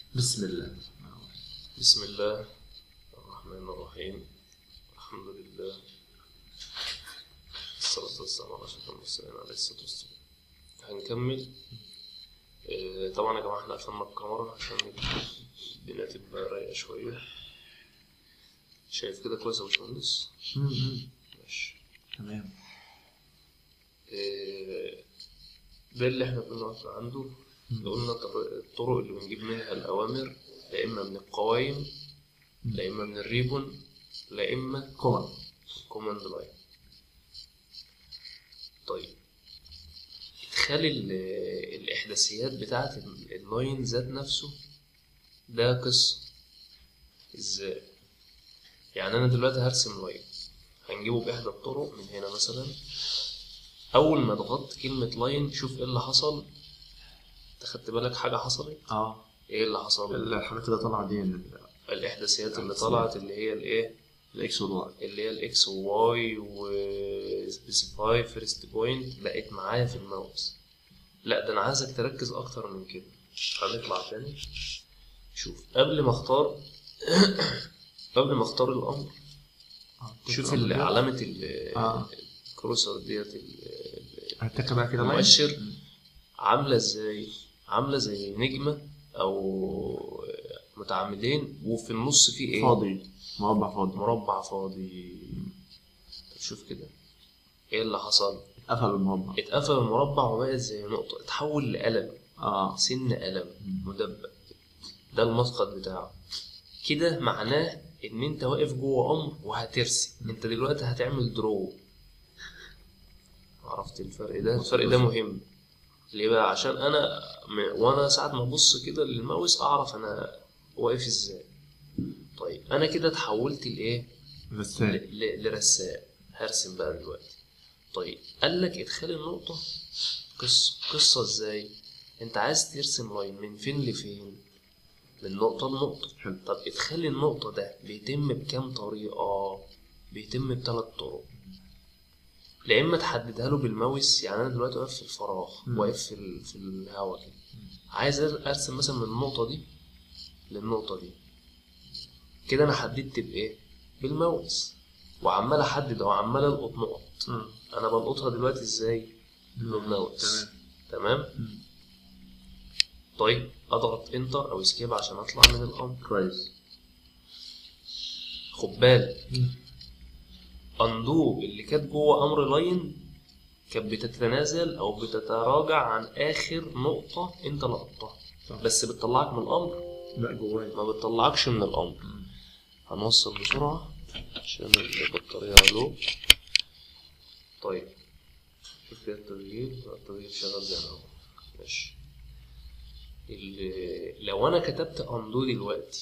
بسم الله بسم الله الرحمن الرحيم الحمد لله الصلاة والسلام على أشرف المرسلين عليه الصلاة والسلام هنكمل آه، طبعا يا جماعة احنا قفلنا الكاميرا عشان الدنيا تبقى رايقة شوية شايف كده كويس يا باشمهندس؟ ماشي تمام آه، ده اللي احنا كنا واقفين عنده قلنا طر- الطرق اللي بنجيب منها الأوامر لا إما من القوايم لا إما من الريبون لا إما كومن كوماند لاين طيب ادخال ال- الإحداثيات بتاعة ال- اللاين ذات نفسه ده قصة ازاي يعني أنا دلوقتي هرسم لاين هنجيبه بإحدى الطرق من هنا مثلا أول ما ضغطت كلمة لاين شوف إيه اللي حصل أنت خدت بالك حاجة حصلت اه إيه اللي حصل الحاجات اللي طالعه دي ال- الإحداثيات اللي طلعت اللي هي الإيه الاكس والواي اللي هي الاكس وواي وسبيسيفاي فيرست بوينت بقت معايا في الماوس لا ده انا عايزك تركز اكتر من كده هنطلع تاني شوف قبل ما اختار قبل ما اختار الامر شوف ال- علامة ال- آه. الكروسر ديت ال- هتك بقى كده المؤشر عاملة ازاي عاملة زي نجمة او متعامدين وفي النص في ايه فاضي مربع فاضي مربع فاضي طب شوف كده ايه اللي حصل قفل المربع اتقفل المربع وبقت زي نقطة اتحول لقلم اه سن قلم مدبب ده المسقط بتاعه كده معناه ان انت واقف جوه امر وهترسم انت دلوقتي هتعمل درو عرفت الفرق ده الفرق ده مهم ليه بقى عشان انا م- وانا ساعة ما ابص كده للماوس اعرف انا واقف ازاي طيب انا كده اتحولت لايه بس ل- ل- لرسام هرسم بقى دلوقتي طيب قال لك ادخال النقطة قصة قصة ازاي انت عايز ترسم لاين من فين لفين من نقطة لنقطة حلو. طب ادخال النقطة ده بيتم بكام طريقة بيتم بثلاث طرق لا اما تحددها له بالماوس يعني انا دلوقتي واقف في الفراغ مم. واقف في ال- في الهواء كده عايز ارسم مثلا من النقطة دي للنقطة دي كده انا حددت بايه بالماوس وعمال احدد او عمال القط نقط انا بلقطها دلوقتي ازاي بالماوس تمام تمام طيب اضغط انتر او اسكيب عشان اطلع من الامر كويس خد بالك اندو اللي كانت جوه امر لاين كانت بتتنازل او بتتراجع عن اخر نقطة انت لقطتها صح. بس بتطلعك من الامر لا جوايا ما بتطلعكش من الامر هنوصل بسرعة عشان البطارية لو طيب شوف كده التغيير التغيير شغال زي ما هو ماشي ال- لو انا كتبت اندو دلوقتي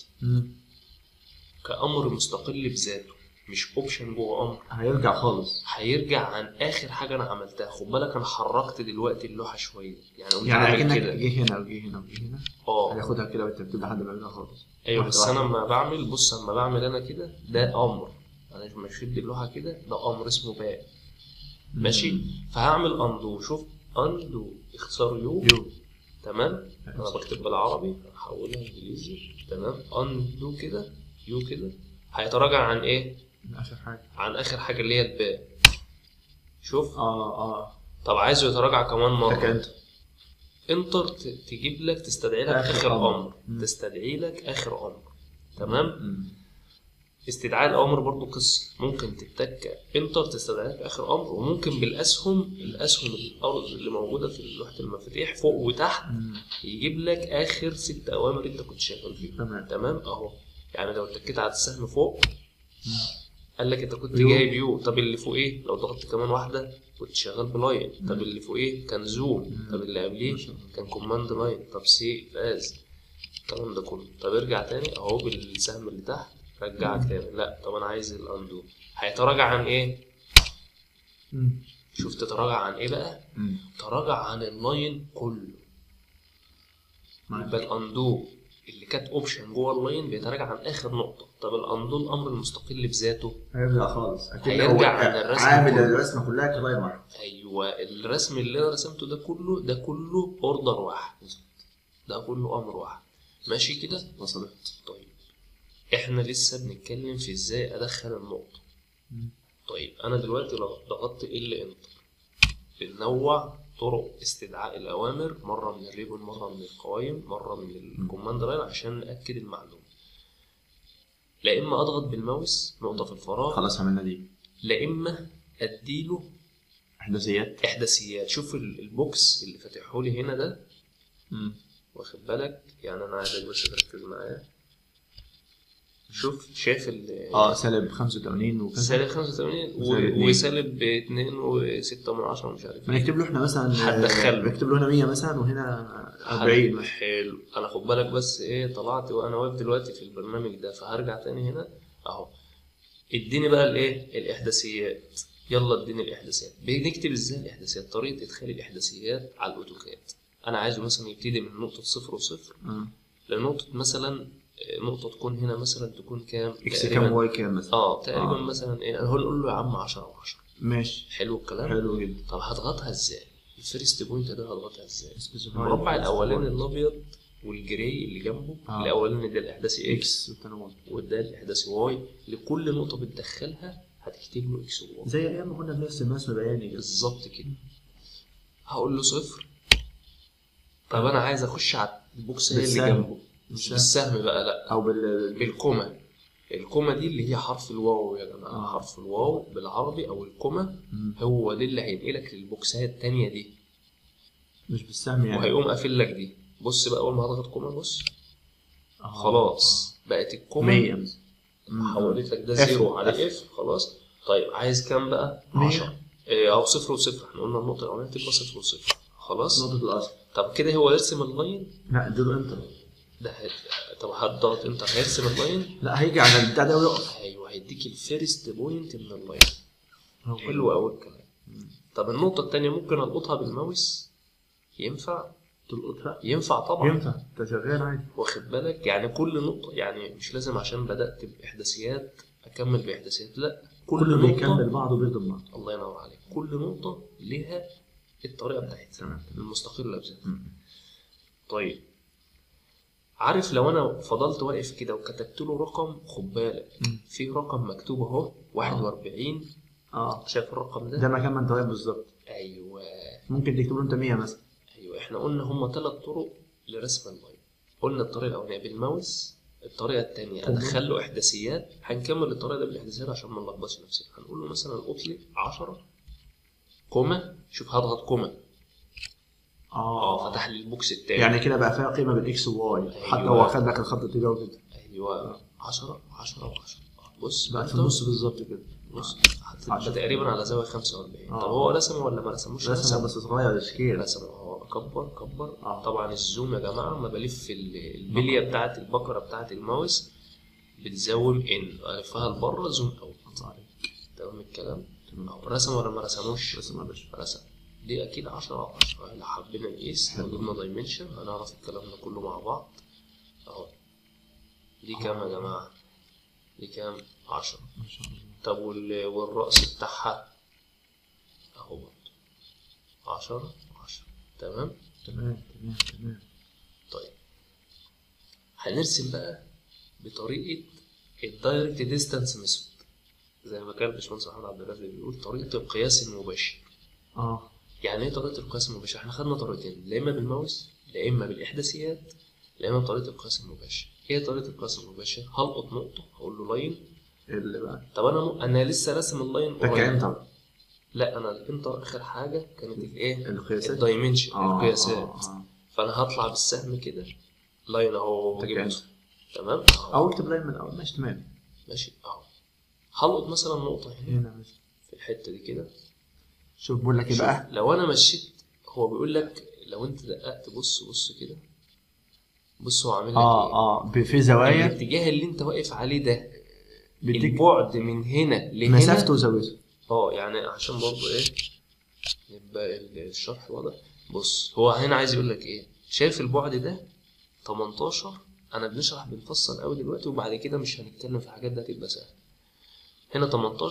كأمر مستقل بذاته مش اوبشن جوه امر هيرجع خالص هيرجع عن اخر حاجه انا عملتها خد بالك انا حركت دلوقتي اللوحه شويه يعني قمت يعني عامل اكنك كده جه هنا وجه هنا وجه هنا اه هياخدها كده بالترتيب لحد ما يرجع خالص ايوه واحدة بس انا واحدة. لما بعمل بص لما بعمل انا كده ده امر انا لما اشد اللوحه كده ده امر اسمه باء ماشي فهعمل اندو شوف اندو اختصار يو يو تمام انا بكتب بالعربي هحولها انجليزي تمام اندو كده يو كده هيتراجع عن ايه اخر حاجه عن اخر حاجه اللي هي الباء شوف اه اه طب عايزه يتراجع كمان فاكر مره انت انتر ت- تجيب لك تستدعي لك آخر اخر أمر. امر مم. تستدعي لك اخر امر تمام مم. استدعاء الامر برضو قصه ممكن تتك انتر تستدعي لك اخر امر وممكن بالاسهم الاسهم الارض اللي موجوده في لوحه المفاتيح فوق وتحت مم. يجيب لك اخر ست اوامر انت كنت شغال فيهم تمام تمام اهو يعني لو اتكيت على السهم فوق مم. قال لك انت كنت يو. جايب يو طب اللي فوق ايه لو ضغطت كمان واحده كنت شغال بلاين طب اللي فوق ايه كان زوم مم. طب اللي قبليه ما شاء الله. كان كوماند لاين طب سي فاز الكلام ده كله طب ارجع تاني اهو بالسهم اللي تحت رجعك تاني لا طب انا عايز الاندو هيتراجع عن ايه مم. شوف تتراجع عن ايه بقى مم. تراجع عن اللاين كله معاك. يبقى الاندو اللي كانت اوبشن جوه اللاين بيتراجع عن اخر نقطه طب الاندو الامر المستقل بذاته هيرجع خالص اكيد هيرجع هو عن الرسم عامل كله. الرسمه كلها كلاين واحد ايوه الرسم اللي انا رسمته ده كله ده كله اوردر واحد ده كله امر واحد ماشي كده وصلت طيب احنا لسه بنتكلم في ازاي ادخل النقطة مم. طيب انا دلوقتي لو ضغطت ال انتر بننوع طرق استدعاء الاوامر مرة من الريبون مرة من القوائم مرة من الكوماند لاين عشان ناكد المعلومة لا اما اضغط بالماوس نقطة في الفراغ خلاص عملنا دي لا اما اديله احداثيات احداثيات شوف ال- البوكس اللي فاتحه لي هنا ده مم. واخد بالك يعني انا عايزك بس تركز معايا شوف شايف ال اه سالب 85 وكذا سالب 85 وسالب و- اتنين. وسالب 2 و6 من 10 مش عارف ايه بنكتب له احنا مثلا هتدخله. بنكتب له هنا 100 مثلا وهنا 40 مثلا حلو انا خد بالك بس ايه طلعت وانا واقف دلوقتي في البرنامج ده فهرجع تاني هنا اهو اديني بقى الايه الاحداثيات يلا اديني الاحداثيات بنكتب ازاي الاحداثيات طريقه ادخال الاحداثيات على الاوتوكاد انا عايزه مثلا يبتدي من نقطه صفر وصفر مم. لنقطه مثلا آه، نقطه تكون هنا مثلا تكون كام اكس تقريباً- كام واي كام مثلا اه تقريبا آه. مثلا ايه هو نقول له يا عم 10 و10 ماشي حلو الكلام حلو جدا طب هضغطها ازاي الفيرست بوينت ده هضغطها ازاي Specify المربع first الاولاني point. الابيض والجراي اللي جنبه آه. الاولاني ده الاحداثي اكس اكس والتاني واي وده الاحداثي واي لكل نقطه بتدخلها هتكتب له اكس وواي زي ايام ما كنا بنرسم رسم بياني كده بالظبط كده هقول له صفر طب انا عايز اخش على البوكس اللي بالسهم. جنبه مش بالسهم. بالسهم بقى لا او بال بالكوما الكوما دي اللي هي حرف الواو يا جماعه آه. حرف الواو بالعربي او الكوما مم. هو ده اللي هينقلك للبوكسات التانية دي مش بالسهم يعني وهيقوم قافل لك دي بص بقى اول ما هضغط كوما بص آه. خلاص بقت آه. الكوما 100 مثلا مم. حولت لك ده F. زيرو على F. اف خلاص طيب عايز كام بقى؟ مية. 10 إيه، او صفر وصفر احنا قلنا النقطة الأولانية تبقى صفر وصفر خلاص نقطة الأصل طب كده هو يرسم اللاين لا اديله انتر ده هت... طب هتضغط انت هيرسم اللاين لا هيجي على البتاع ده ويقف ايوه هيديك الفيرست بوينت من اللاين هو حلو قوي الكلام طب النقطة التانية ممكن القطها بالماوس ينفع تلقطها ينفع طبعا ينفع انت شغال عادي واخد بالك يعني كل نقطة يعني مش لازم عشان بدأت بإحداثيات أكمل بإحداثيات لا كل كله نقطة بيكمل بعضه وبيخدم بعض الله ينور عليك كل نقطة ليها الطريقة بتاعتها تمام المستقلة بذاتها مم. طيب عارف لو أنا فضلت واقف كده وكتبت له رقم خد بالك مم. في رقم مكتوب أهو 41 اه شايف الرقم ده؟ ده مكان ما انت واقف بالظبط أيوه ممكن تكتب له انت 100 مثلا أيوه إحنا قلنا هما ثلاث طرق لرسم اللاين قلنا الطريقة الأولانية بالماوس الطريقة التانية أدخل له إحداثيات هنكمل الطريقة ده بالإحداثيات عشان ما نلخبطش نفسنا هنقول له مثلا قطلي 10 كوما شوف هضغط كوما اه فتح لي البوكس التاني يعني كده بقى فيها قيمه بالاكس والواي أيوة. حتى هو خد لك الخط كده وكده ايوه 10 10 و10 بص بقى في أنت النص بالظبط كده بص عشرة. هتبقى تقريبا على زاويه 45 آه. طب هو رسم ولا ما رسموش رسم بس صغير سكيل رسم اه كبر كبر آه. طبعا الزوم يا جماعه لما بلف ال- البليه بتاعت البكره بتاعت الماوس بتزوم ان الفها لبره زوم اوت تمام الكلام تمام. أهو رسم ولا ما رسموش رسم يا باشا رسم دي اكيد 10 على 10 لو حبينا نقيس لو جبنا دايمنشن هنعرف الكلام ده كله مع بعض اهو دي كام يا جماعه دي كام 10 ما شاء الله طب وال- والرأس بتاعها اهو برضه 10 10 تمام تمام تمام تمام طيب هنرسم بقى بطريقة الدايركت ديستانس ميثود زي ما كان الباشمهندس محمد عبد الرازق بيقول طريقة القياس المباشر اه يعني ايه طريقة القياس المباشر؟ احنا خدنا طريقتين لا اما بالماوس لا اما بالاحداثيات لا اما بطريقة القياس المباشر ايه طريقة القياس المباشر؟ هلقط نقطة هقول له لاين اللي بقى طب انا م... انا لسه راسم اللاين ده قريب. كان طبعا لا انا الانتر اخر حاجة كانت الايه؟ القياسات الدايمنشن آه، القياسات آه، آه. فانا هطلع بالسهم كده لاين اهو ده جبته. كان. تمام او اكتب لاين من الاول ماشي تمام ماشي اهو هلقط مثلا نقطة هنا هنا مثلا في الحتة دي كده شوف بقول لك ايه شوف، بقى لو انا مشيت هو بيقول لك لو انت دققت بص بص كده بص هو عامل لك اه ايه اه ب- في زوايا الاتجاه اللي انت واقف عليه ده بتيجي البعد من هنا لهنا مسافته وزاويته اه يعني عشان برضه ايه يبقى ال- الشرح واضح بص هو هنا عايز يقول لك ايه شايف البعد ده 18 انا بنشرح بنفصل قوي دلوقتي وبعد كده مش هنتكلم في حاجات ده هتبقى سهله هنا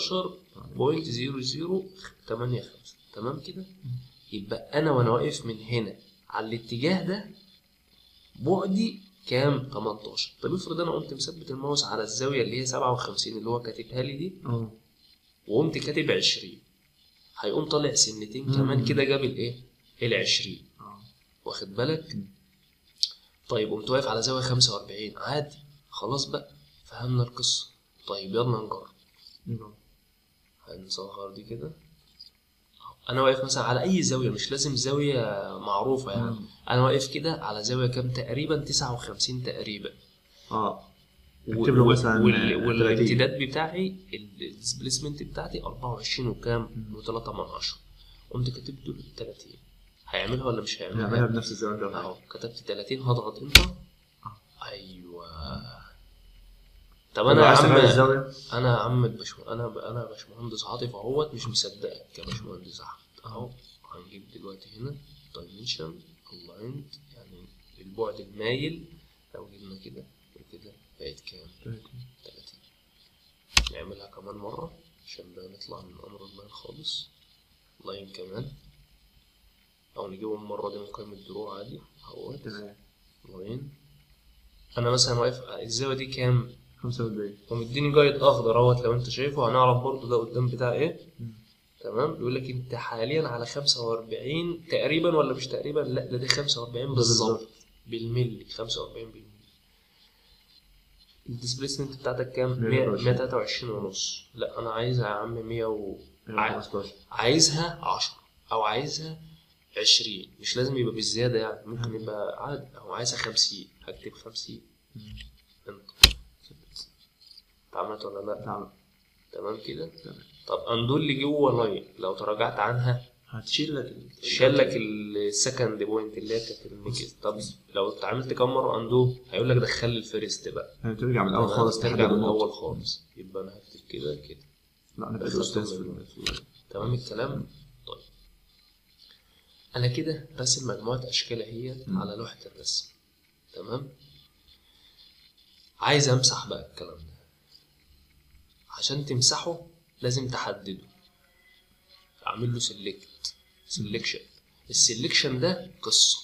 18.0085 تمام كده يبقى انا وانا واقف من هنا على الاتجاه ده بعدي كام 18 طب افرض انا قمت مثبت الماوس على الزاويه اللي هي 57 اللي هو كاتبها لي دي اه وقمت كاتب 20 هيقوم طالع سنتين مم. كمان كده جاب الايه ال 20 اه واخد بالك مم. طيب قمت واقف على زاويه 45 عادي خلاص بقى فهمنا القصه طيب يلا نجرب يلا. هنصغر دي كده انا واقف مثلا على اي زاويه مش لازم زاويه معروفه يعني مم. انا واقف كده على زاويه كام تقريبا 59 تقريبا اه و- اكتب له و- مثلا وال- 30. والامتداد بتاعي الديسبيسمنت بتاعتي 24 وكام مم. و3 من 10 قمت كتبت له 30 هيعملها ولا مش نعملها هيعملها بنفس الزمن ده اهو كتبت 30 هضغط انتر آه. ايوه طب طب انا يا عايز تغير عم الزاويه انا يا عم البشم... انا ب... انا باشمهندس عاطف اهوت مش مصدقك يا باشمهندس احمد اهو هنجيب دلوقتي هنا دايمنشن الايند يعني البعد المايل لو جبنا كده وكده بقت كام 30 نعملها كمان مرة عشان بقى نطلع من أمر اللاين خالص لاين كمان أو نجيبهم مرة دي من قائمة دروع عادي اهوت تمام لاين أنا مثلا واقف الزاوية دي كام 45 ومديني جايد اخضر اهوت لو انت شايفه هنعرف برضو ده قدام بتاع ايه مم. تمام بيقول لك انت حاليا على 45 تقريبا ولا مش تقريبا لا ده دي 45 بالظبط بالملي 45 بالملي الديسبيسمنت بتاعتك كام 100 123. 123 ونص لا انا عايزها يا عم 100 و... عاي- 15 عايزها 10 او عايزها 20 مش لازم يبقى بالزياده يعني ممكن يبقى عادي او عايزها 50 هكتب 50 مم. انت اتعملت ولا لا تعال تمام كده تمام. طب اندول اللي جوه لاين لو تراجعت عنها هتشيل لك ال- شال لك السكند بوينت اللي هي كانت الميكس طب لو اتعاملت كام مره اندو هيقول لك دخل لي الفيرست بقى يعني ترجع من الاول تمام؟ خالص ترجع تحدد من النقطة. الاول خالص يبقى انا هكتب كده كده لا انا بقيت بس استاذ أصلاً في ال- في ال- تمام الكلام طيب انا كده راسم مجموعه اشكال اهي مم. على لوحه الرسم تمام عايز امسح بقى الكلام ده عشان تمسحه لازم تحدده اعمل له سيلكت سيلكشن السيلكشن ده قصه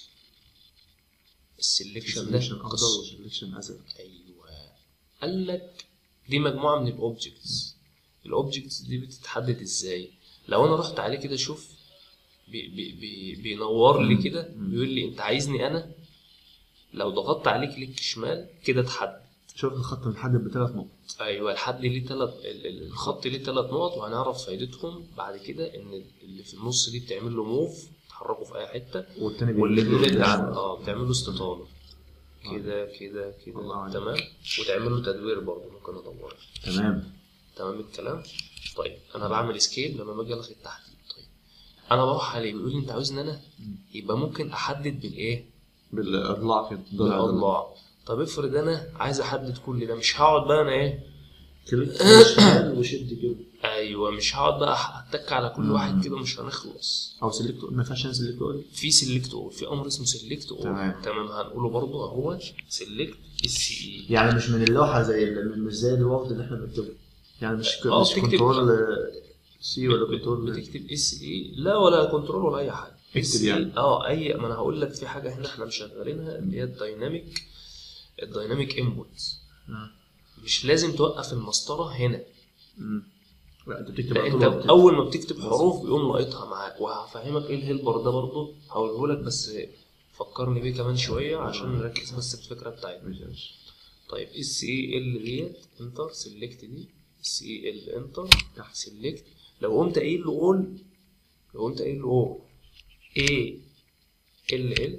السيلكشن ده selection قصه افضل selection اسهل ايوه قال لك دي مجموعه من الاوبجكتس الاوبجكتس دي بتتحدد ازاي لو انا رحت عليه كده شوف بي بي بي بينور لي كده مم. بيقول لي انت عايزني انا لو ضغطت عليه كليك شمال كده اتحدد شوف الخط محدد بثلاث نقط ايوه الحد ليه تلات ال- ال- الخط ليه تلات نقط وهنعرف فايدتهم بعد كده ان اللي في النص دي بتعمل له موف تحركه في اي حته والتاني والاثنين اللي بيديله- عن اه بتعمل له استطاله كده كده الله كده عليك. تمام وتعمل له تدوير برضه ممكن ادوره تمام تمام الكلام طيب انا بعمل سكيل لما باجي الغي التحديد طيب انا بروح عليه بيقول لي انت عاوزني انا مم. يبقى ممكن احدد بالايه بالاضلاع كده الضلع ده. بالاضلاع طب افرض انا عايز احدد كل ده مش هقعد بقى انا ايه كليك شمال وشد كده ايوه مش هقعد بقى اتك على كل مم. واحد كده مش هنخلص او سيلكت ما ينفعش انا سيلكت اقول في سيلكت اول في امر اسمه سيلكت اول تمام. تمام هنقوله برضه اهو سيلكت اس اي يعني مش من اللوحه زي ال- مش زي الوورد اللي احنا بنكتبه يعني مش ك- آه، مش بتكتب- كنترول سي ولا كنترول بتكتب اس اي لا ولا كنترول ولا اي حاجه اكتب SE يعني. اه اي ما انا هقول لك في حاجه هنا احنا مشغلينها اللي هي الدايناميك الدايناميك انبوت آه. مش لازم توقف المسطره هنا مم. لا انت بتكتب لا على انت طول وقت. اول ما بتكتب حروف بيقوم لاقطها معاك وهفهمك ايه الهيلبر ده برضه هقوله لك بس فكرني بيه كمان شويه عشان نركز بس في الفكره بتاعتنا ماشي ماشي. طيب اس اي ال ديت انتر سيلكت دي اس اي ال انتر تحت سيلكت لو قمت قايل له اول لو قمت قايل له اول اي ال ال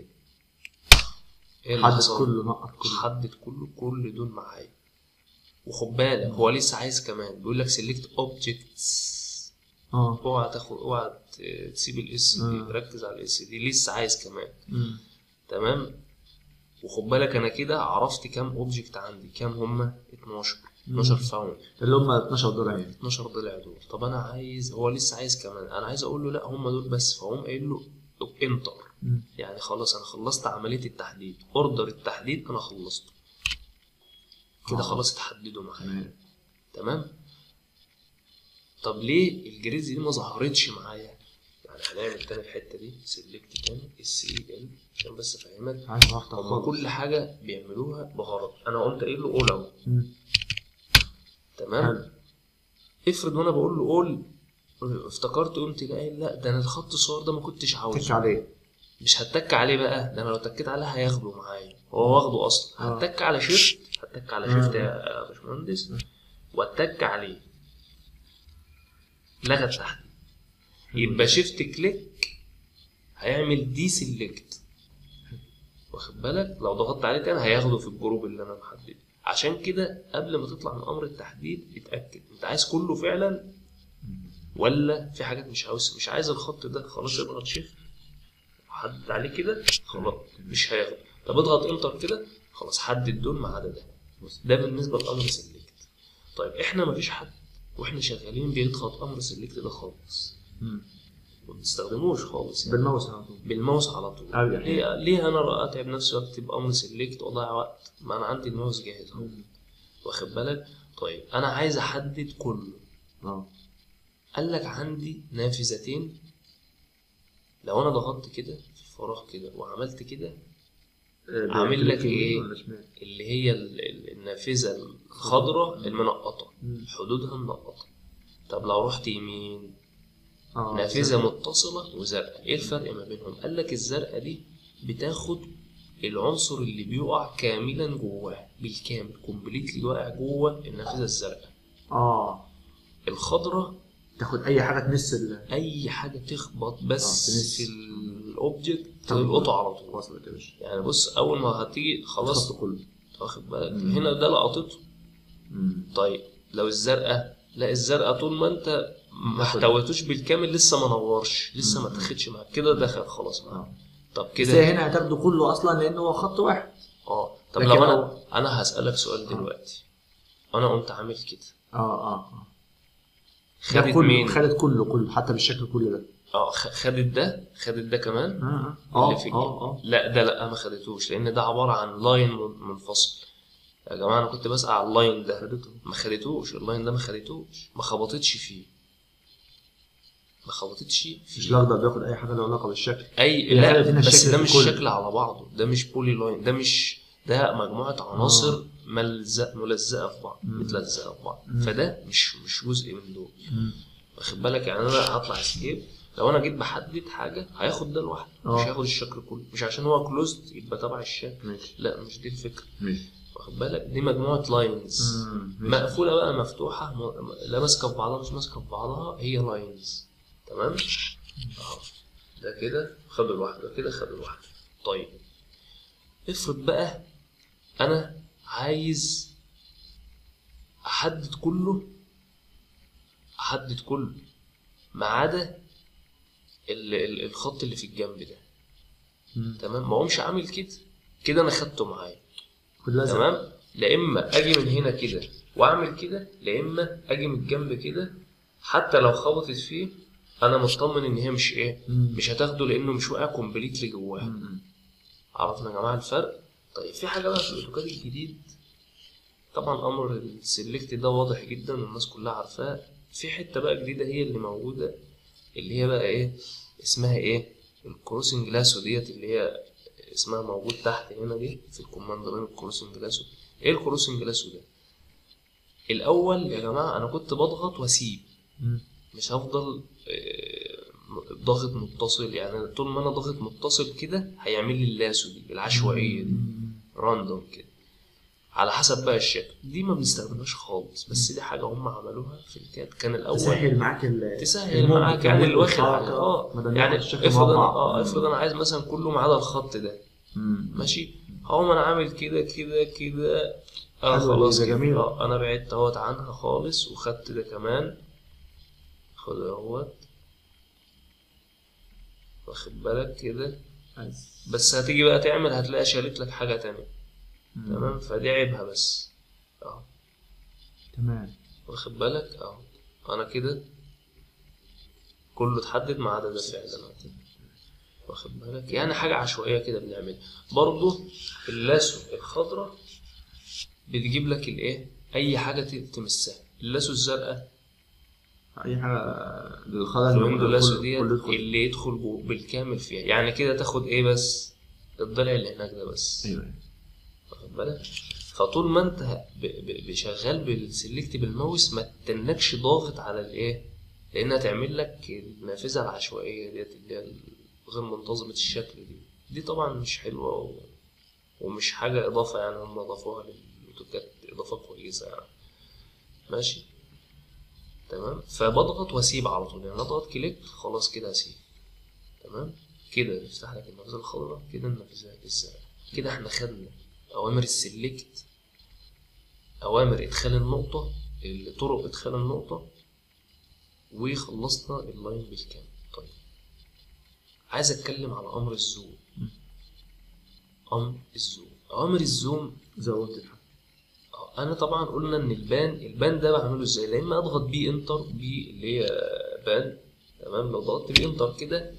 ايه اللي حدد حصل؟ كله نقط كله حدد كله كل دول معايا وخد بالك هو لسه عايز كمان بيقول لك سيلكت اوبجكتس اه اوعى تاخد اوعى ت- تسيب الاس دي آه. ركز على الاس دي لسه عايز كمان مم. تمام وخد بالك انا كده عرفت كام اوبجكت عندي كام هما 12 12 فاوند اللي هم 12 دولار يعني 12 ضلع دول طب انا عايز هو لسه عايز كمان انا عايز اقول له لا هم دول بس فاقوم قايل له انتر مم. يعني خلاص انا خلصت عمليه التحديد اوردر التحديد انا خلصته كده آه. خلاص اتحددوا معايا تمام تمام طب ليه الجريز دي ما ظهرتش معايا يعني هنعمل تاني الحته دي سيلكت تاني اس اي ال عشان بس افهمك عايز واحده هم خالص كل حاجه بيعملوها بغرض انا قمت قايل له اول اهو مم. تمام حلو افرض وانا بقول له اول افتكرت قمت قايل لا ده انا الخط الصور ده ما كنتش تك عاوزه عليه مش هتك عليه بقى ده انا لو تكيت عليه هياخده معايا هو واخده اصلا آه. هتك على شيفت هتك على آه. شيفت يا باشمهندس واتك عليه لغى التحديد يبقى شيفت كليك هيعمل دي سيلكت واخد بالك لو ضغطت عليه تاني هياخده في الجروب اللي انا محدده عشان كده قبل ما تطلع من امر التحديد اتاكد انت عايز كله فعلا ولا في حاجات مش عاوز مش عايز الخط ده خلاص اضغط شيفت حدد عليه كده خلاص مش هياخد طب اضغط انتر كده خلاص حدد دول ما عدا ده ده بالنسبه لامر سيلكت طيب احنا مفيش حد واحنا شغالين بيضغط امر سيلكت ده خالص مم. ما بنستخدموش خالص يعني بالماوس على طول بالماوس على طول أيوة. ليه ليه انا اتعب نفسي واكتب امر سيلكت واضيع وقت ما انا عندي الماوس جاهز اهو مم. واخد بالك طيب انا عايز احدد كله اه قال لك عندي نافذتين لو انا ضغطت كده في الفراغ كده وعملت كده آه، عامل لك كليك يمين إيه؟ ولا شمال؟ اللي هي ال- ال- النافذه الخضراء المنقطه مم. حدودها منقطه طب لو رحت يمين اه نافذه متصله وزرقاء ايه الفرق ما بينهم قال لك الزرقاء دي بتاخد العنصر اللي بيقع كاملا جواه بالكامل كومبليتلي واقع جوه النافذه الزرقاء اه الخضراء تاخد اي حاجه تمس ال اي حاجه تخبط آه، بس تمس. في الاوبجكت تمام. تلقطه على طول وصلت يا باشا يعني بص اول ما هتيجي خلاص الخط كله واخد بالك مم. هنا ده لقطته مم. طيب لو الزرقاء لا الزرقاء طول ما انت ما تاخد. احتويتوش بالكامل لسه ما نورش لسه ما مم. تاخدش معاك كده دخل خلاص معاك اه طب بس كده هي هنا هتاخده كله اصلا لان هو خط واحد اه طب لكن لو انا هو- انا هسألك سؤال دلوقتي انا قمت عامل كده اه اه اه ده خدت كله مين خدت كله كله حتى بالشكل كله ده اه خ- خدت ده خدت ده كمان اه اه اللي في اه اه لا ده لا ما خدتوش لان ده عباره عن لاين من- منفصل يا جماعه انا كنت بسأل على اللاين ده خدته ما خدتوش اللاين ده ما خدتوش ما خبطتش فيه ما خبطتش مش فيه الاخضر بياخد اي حاجه له علاقه بالشكل اي هي لا خدت هنا بس الشكل ده في مش الكل. شكل على بعضه ده مش بولي لاين ده مش ده مجموعه عناصر ملزق ملزقه في بعض مم. متلزقه في بعض مم. فده مش مش جزء من دول واخد بالك يعني انا هطلع اسكيب لو انا جيت بحدد حاجه هياخد ده لوحده مش اه. هياخد الشكل كله مش عشان هو كلوزد يبقى تبع الشكل ماشي لا مش دي الفكره ماشي واخد بالك دي مجموعه لاينز مم. ماشي. مقفوله بقى مفتوحه م- لا ماسكه في بعضها مش ماسكه في بعضها هي لاينز تمام اهو ده كده خدوا لوحده كده خدوا لوحده طيب افرض بقى انا عايز احدد كله احدد كله ما عدا ال- ال- الخط اللي في الجنب ده مم. تمام ما قومش عامل كده كده انا خدته معايا خد لازم تمام لا اما اجي من هنا كده واعمل كده لا اما اجي من الجنب كده حتى لو خبطت فيه انا مطمن ان هي مش ايه مم. مش هتاخده لانه مش واقع كومبليتلي جواه مم. عرفنا يا جماعه الفرق طيب في حاجه بقى في الاوتوكاد الجديد طبعا امر السلكت ده واضح جدا والناس كلها عارفاه في حته بقى جديده هي اللي موجوده اللي هي بقى ايه اسمها ايه الكروسنج لاسو ديت اللي هي اسمها موجود تحت هنا دي في الكوماند لاين الكروسنج لاسو ايه الكروسنج لاسو ده الاول يا جماعه انا كنت بضغط واسيب مم. مش هفضل آه، ضاغط متصل يعني طول ما انا ضاغط متصل كده هيعمل لي اللاسو دي العشوائيه دي مم. راندوم كده على حسب بقى الشكل دي ما بنستخدمهاش خالص بس دي حاجه هم عملوها في الكاد كان الاول تسهل معاك ال تسهل الموجة معاك يعني كمان اللي واخد والحركة. على اه ما دام يعني ياخد الشكل افرض انا مربع. اه مم. افرض انا عايز مثلا كله ما عدا الخط ده مم. ماشي هقوم انا عامل كده كده كده اه حلوة دي، خلاص ده كده. جميلة. اه انا بعدت اهوت عنها خالص وخدت ده كمان خد اهوت واخد بالك كده عايز. بس هتيجي بقى تعمل هتلاقي شالت لك حاجة تانية مم. تمام فدي عيبها بس اهو تمام واخد بالك اهو انا كده كله اتحدد ما عدا ده فعلا واخد بالك يعني حاجة عشوائية كده بنعملها برضه اللاسو الخضراء بتجيب لك الايه اي حاجة ت- تمسها اللاسو الزرقاء اي حاجه للخلل الويندو لاسو كله- ديت كله يدخل. اللي يدخل جو- بالكامل فيها يعني كده تاخد ايه بس الضلع اللي هناك ده بس ايوه واخد بالك فطول ما انت ب- ب- بشغال بالسلكت بالماوس ما تنكش ضاغط على الايه لانها تعمل لك النافذه العشوائيه ديت اللي هي غير منتظمه الشكل دي دي طبعا مش حلوه و... ومش حاجه اضافه يعني هم اضافوها للاوتوكاد اضافه كويسه يعني ماشي تمام فبضغط واسيب على طول يعني اضغط كليك خلاص كده اسيب تمام كده يفتح لك النافذه الخضراء كده النافذه الزرقاء كده احنا خدنا اوامر السلكت اوامر ادخال النقطه طرق ادخال النقطه وخلصنا اللاين بالكامل طيب عايز اتكلم على امر الزوم امر الزوم اوامر الزوم زودت الحاجه اه انا طبعا قلنا ان البان البان ده بعمله ازاي لا اما اضغط بيه انتر بيه اللي هي بان تمام لو ضغطت بيه انتر كده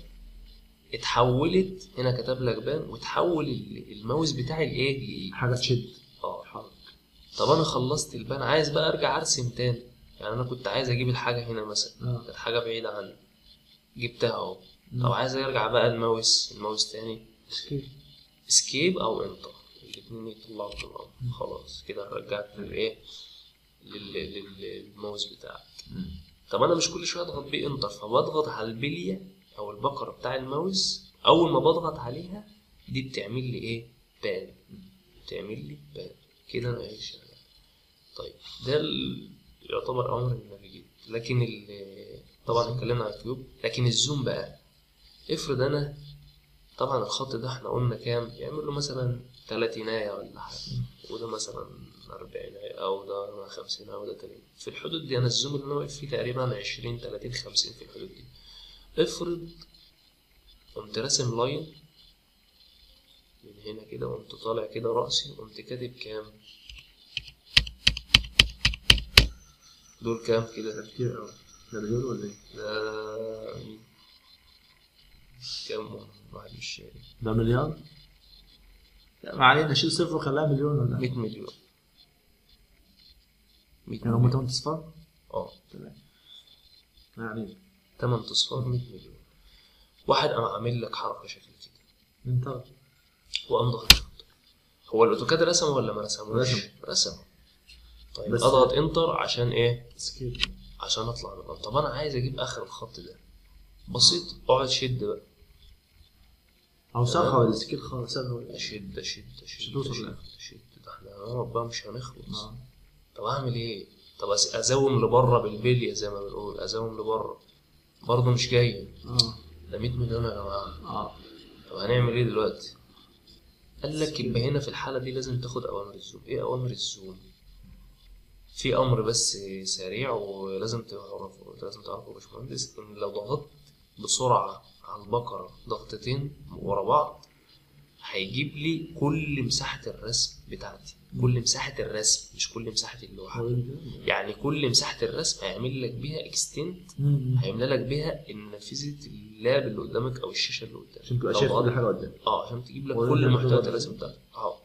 اتحولت هنا كتب لك بان وتحول ال- الماوس بتاعي لايه حاجه تشد اه حرك طب انا خلصت البان عايز بقى ارجع ارسم تاني يعني انا كنت عايز اجيب الحاجه هنا مثلا اه كانت حاجه بعيده عني جبتها اهو مم. طب عايز ارجع بقى الماوس الماوس تاني سكيل اسكيب او انتر الاثنين يطلعوا في الامر خلاص كده رجعت للايه لل- لل- للماوس بتاعك طب انا مش كل شويه اضغط بيه انتر فبضغط على البليه او البقره بتاع الماوس اول ما بضغط عليها دي بتعمل لي ايه بان بتعمل لي بان كده انا ايه شغال طيب ده ال- يعتبر امر النافيجيت لكن ال- طبعا اتكلمنا عن الكيوب لكن الزوم بقى افرض انا طبعا الخط ده احنا قلنا كام يعمل له مثلا تلاتيناية ولا حاجة وده مثلا أربعيناية أو ده خمسين أو ده تلاتين في الحدود دي أنا الزوم اللي أنا واقف فيه تقريبا عشرين تلاتين خمسين في الحدود دي افرض قمت راسم لاين من هنا كده وقمت طالع كده رأسي وقمت كاتب كام دول كام كده كتير قوي ده مليون ولا ايه؟ ده كام واحد مش شايف ده مليار؟ لا، ما علينا شيل صفر وخليها مليون ولا 100 مليون 100 يعني هم مليون تمن اصفار؟ اه تمام ما علينا تمن اصفار 100 مليون واحد قام عامل لك حركه شكل كده انت وقام ضغط انتر هو الاوتوكاد رسمه ولا ما رسموش؟ رسم. رسمه طيب بس- اضغط انتر عشان ايه؟ سكيل عشان اطلع من الأرض. طب انا عايز اجيب اخر الخط ده بسيط اقعد شد بقى او صخر ولا سكيل خالص صخر ولا اشد اشد اشد توصل اشد للآخر. اشد ده احنا هنقعد بقى مش هنخلص اه طب اعمل ايه؟ طب أز- ازوم لبره بالبليه زي ما بنقول ازوم لبره برضه مش جاي اه ده 100 مليون يا جماعه اه طب هنعمل ايه دلوقتي؟ قال لك يبقى هنا في الحالة دي لازم تاخد أوامر الزوم، إيه أوامر الزوم؟ في أمر بس سريع ولازم تعرفه لازم تعرفه يا باشمهندس إن لو ضغطت بسرعة على البقرة ضغطتين ورا بعض هيجيب لي كل مساحة الرسم بتاعتي، كل مساحة الرسم مش كل مساحة اللوحة، يعني كل مساحة الرسم هيعمل لك بيها اكستنت هيملى لك بيها نافذة اللاب اللي قدامك أو الشاشة اللي قدامك عشان تبقى لو شايف ضغطت- كل حاجه قدامك اه عشان تجيب لك ولا كل ده محتويات محتوى الرسم بتاعتك اه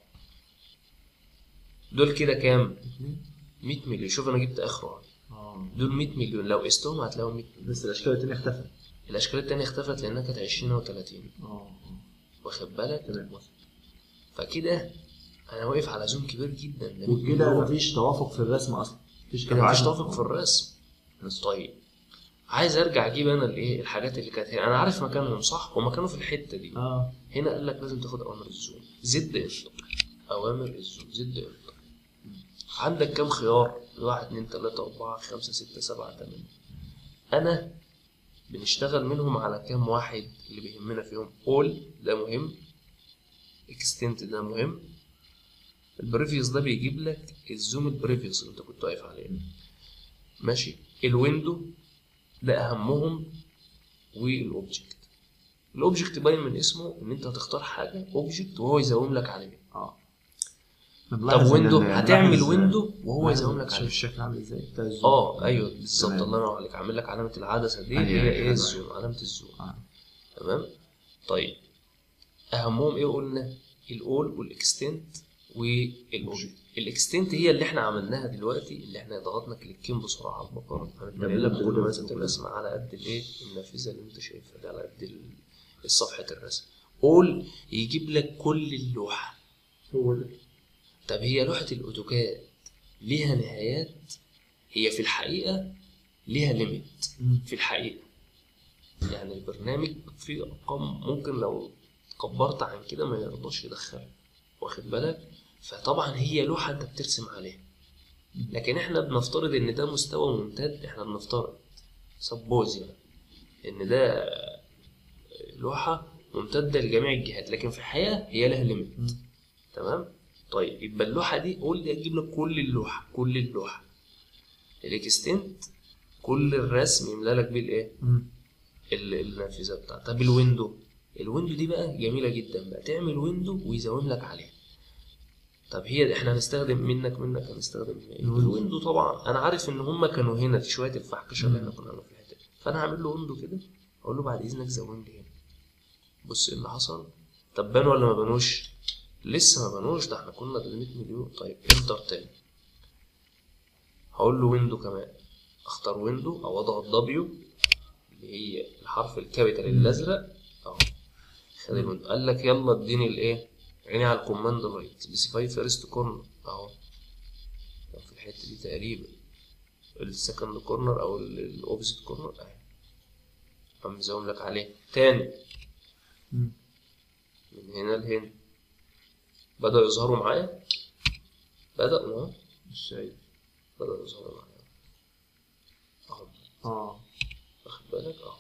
دول كده كام 100 مليون شوف انا جبت اخره اه دول 100 مليون لو قستهم هتلاقوا 100 مليون بس الاشكال التانية اختفت الاشكال التانية اختفت لانها كانت 20 او 30 اه واخد بالك تمام فكده انا واقف على زوم كبير جدا ده 100 وكده مليون. مفيش توافق في الرسم اصلا مفيش كده مفيش عدد. توافق في الرسم طيب عايز ارجع اجيب انا الايه الحاجات اللي كانت هنا انا عارف مكانهم صح ومكانه في الحته دي اه هنا قال لك لازم تاخد اوامر الزوم زد انتر اوامر الزوم زد انتر عندك كام خيار واحد اتنين تلاتة أربعة خمسة ستة سبعة تمانية أنا بنشتغل منهم على كام واحد اللي بيهمنا فيهم اول ده مهم اكستنت ده مهم البريفيوس ده بيجيب لك الزوم البريفيوس اللي انت كنت واقف عليه ماشي الويندو ده اهمهم والاوبجكت الاوبجكت باين من اسمه ان انت هتختار حاجه اوبجكت وهو يزوم لك عليه اه طب ويندو هتعمل ويندو وهو يزوم لك شوف عليه الشكل عامل ازاي بتاع الزوم. اه ايوه بالظبط تمام. الله ينور عليك عامل لك علامه العدسه دي أيوة، هي أيوة، ايه أيوة. الزوم علامه الزوم آه. تمام طيب اهمهم ايه قلنا الاول والاكستنت والاوبجكت الاكستنت هي اللي احنا عملناها دلوقتي اللي احنا ضغطنا كليكين بسرعه على البقره هنتنقل لك كل مسافه الرسم على قد الايه النافذه اللي انت شايفها دي على قد ال- صفحه الرسم قول يجيب لك كل اللوحه هو ده طب هي لوحه الاوتوكاد ليها نهايات هي في الحقيقه ليها ليميت في الحقيقه يعني البرنامج فيه ارقام ممكن لو كبرت عن كده ما يرضاش يدخلها واخد بالك فطبعا هي لوحه انت بترسم عليها لكن احنا بنفترض ان ده مستوى ممتد احنا بنفترض سبوز يعني ان ده لوحه ممتده لجميع الجهات لكن في الحقيقه هي لها ليميت تمام طيب يبقى اللوحه دي قول لي اجيب لك كل اللوحه كل اللوحه الاكستنت كل الرسم يملى لك بيه الايه ال- النافذه بتاعتها طب الويندو الويندو دي بقى جميله جدا بقى تعمل ويندو ويزوم لك عليها طب هي احنا هنستخدم منك منك هنستخدم ايه الويندو. الويندو طبعا انا عارف ان هم كانوا هنا في شويه الفحكشه اللي احنا كنا عاملينها في الحته دي. فانا هعمل له ويندو كده اقول له بعد اذنك زوم لي هنا بص ايه اللي حصل طب بانوا ولا ما بانوش لسه ما بانوش ده احنا كنا ب 100 مليون طيب انتر تاني هقول له ويندو كمان اختار ويندو او اضغط دبليو اللي هي الحرف الكابيتال الازرق اهو خد الويندو قال لك يلا اديني الايه عيني على الكوماند رايت سبيسيفاي فيرست كورنر اهو في الحته دي تقريبا السكند كورنر او الاوبزيت كورنر اهي قام مزوم لك عليه تاني مم. من هنا لهنا بدأوا يظهروا معايا بدأوا اهو مش شايف بدأوا يظهروا معايا اهو اه واخد بالك اهو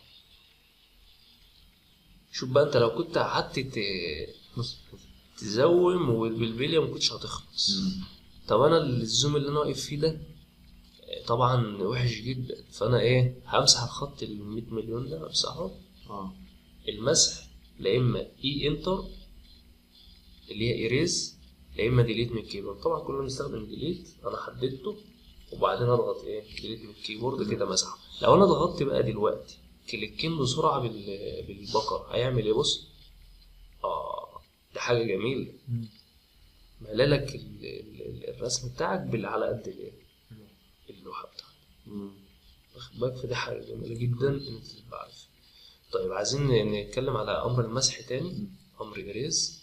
شوف بقى انت لو كنت قعدت ت- بص بص. تزوم والبلبلية ما كنتش هتخلص طب انا الزوم اللي انا واقف فيه ده آه، طبعا وحش جدا فانا ايه همسح الخط ال 100 مليون ده امسحه اه المسح لا اما اي انتر اللي هي ايريز لا اما ديليت من الكيبورد طبعا كلنا بنستخدم ديليت انا حددته وبعدين اضغط ايه ديليت من الكيبورد كده مسحه لو انا ضغطت بقى دلوقتي كليكين بسرعه بال- بالبقر هيعمل ايه بص اه ده حاجه جميله مم. ملالك ال- ال- ال- الرسم بتاعك باللي على قد الايه اللوحه بتاعتك مم. واخد بالك فدي حاجه جميله جدا ان انت تبقى عارف طيب عايزين نتكلم على امر المسح تاني امر اريز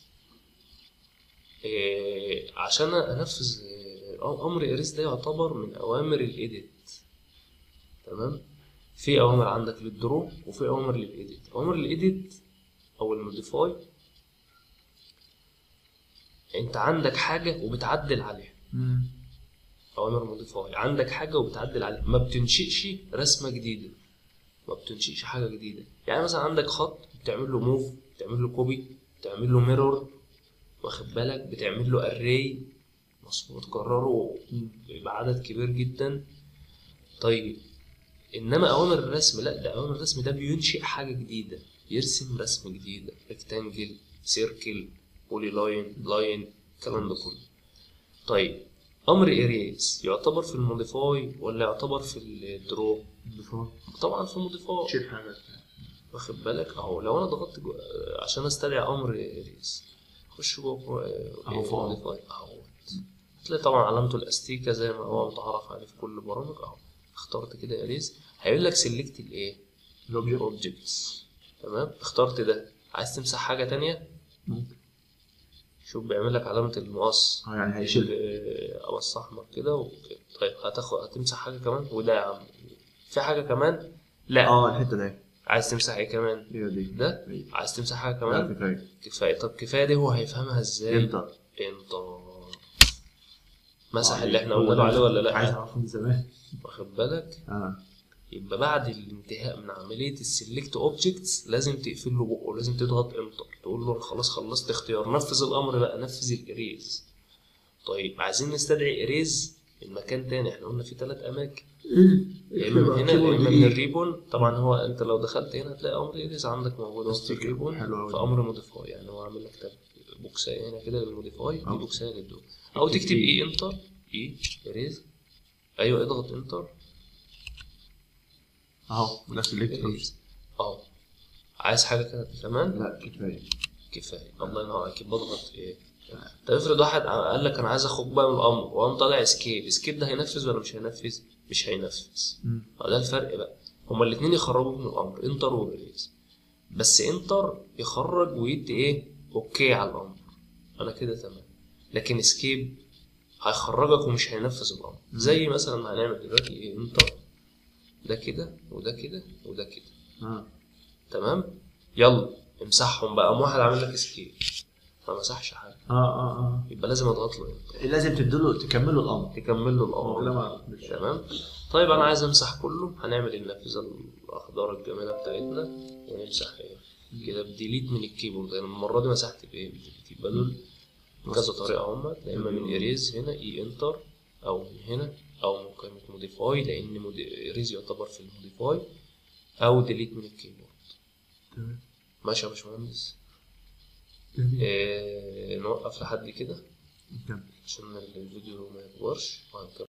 إيه عشان انفذ آه، امر اريز ده يعتبر من اوامر الايديت تمام في اوامر عندك للدرو وفي اوامر للايديت اوامر الايديت او الموديفاي انت عندك حاجه وبتعدل عليها مم. اوامر موديفاي عندك حاجه وبتعدل عليها ما بتنشئش رسمه جديده ما بتنشئش حاجه جديده يعني مثلا عندك خط بتعمل له موف بتعمل له كوبي بتعمل له ميرور واخد بالك بتعمل له اري مظبوط تكرره يبقى عدد كبير جدا طيب انما اوامر الرسم لا ده اوامر الرسم ده بينشئ حاجه جديده يرسم رسم جديده ريكتانجل سيركل بولي لاين لاين الكلام ده كله طيب امر اريز يعتبر في الموديفاي ولا يعتبر في الدرو الديفولت طبعا في الموديفاي شيل حاجه واخد بالك اهو لو انا ضغطت جو... عشان استدعي امر اريز خش جوه أهو فوق. موديفاي اهو هتلاقي طبعا علامته الاستيكه زي ما هو متعرف عليه في كل برامج اهو اخترت كده اريز هيقول لك سيلكت الايه الاوبجكت الاوبجكتس تمام اخترت ده عايز تمسح حاجه تانية ممكن شوف بيعمل لك علامه المقص اه يعني هيشيل قص احمر كده وكده. طيب هتاخد هتمسح حاجه كمان وده يا عم في حاجه كمان لا اه الحته دي عايز تمسح ايه كمان هي دي ده هي. عايز تمسح حاجه لا كمان كفايه كفايه طب كفايه دي هو هيفهمها ازاي انتر انت مسح آه، اللي احنا هو قلنا له ده عليه ولا عايز لا اعرفه من زمان واخد بالك اه يبقى بعد الانتهاء من عمليه السلكت اوبجكتس لازم تقفل له بقه لازم تضغط انتر تقول له أنا خلاص خلصت اختيار نفذ الامر بقى نفذ الاريز طيب عايزين نستدعي اريز من مكان تاني احنا قلنا في ثلاث اماكن يا اما من هنا يا اما من الريبون طبعا هو انت لو دخلت هنا هتلاقي امر اريز عندك موجود وسط ستيكر. الريبون حلو أوي. في امر موديفاي يعني هو عامل لك تاب بوكسايه هنا كده للموديفاي دي أه. بوكسايه للدول او اكتب تكتب إيه. اي انتر اي اريز ايوه اضغط انتر اهو وده سيلكت اريز اه عايز حاجه كده كمان لا كفايه كفايه الله ينور عليك بضغط ايه طب افرض واحد قال لك انا عايز اخرج بقى من الامر وقام طالع اسكيب اسكيب ده هينفذ ولا مش هينفذ مش هينفذ مم. اه ده الفرق بقى هما الاثنين يخرجوا من الامر انتر وريليز بس انتر يخرج ويدي ايه اوكي على الامر انا كده تمام لكن اسكيب هيخرجك ومش هينفذ الامر زي مثلا هنعمل دلوقتي ايه انتر ده كده وده كده وده كده اه تمام يلا امسحهم بقى قام واحد عامل لك اسكيب ما مسحش حاجه اه اه اه يبقى لازم اضغط له انتر لازم تديله تكملوا الامر تكمل له هو كده الامر ما مش تمام طيب انا عايز امسح كله هنعمل النافذه الاخضر الجميله بتاعتنا ونمسح ايه كده بديليت من الكيبورد انا المره دي مسحت بايه بديليت يبقى دول كذا طريقه هم يا اما من اريز هنا اي انتر او من هنا او من قائمه موديفاي لان اريز يعتبر في الموديفاي او ديليت من الكيبورد تمام ماشي يا باشمهندس جميل. إيه نوقف لحد كده كمل. عشان الفيديو ما يكبرش وهنكمل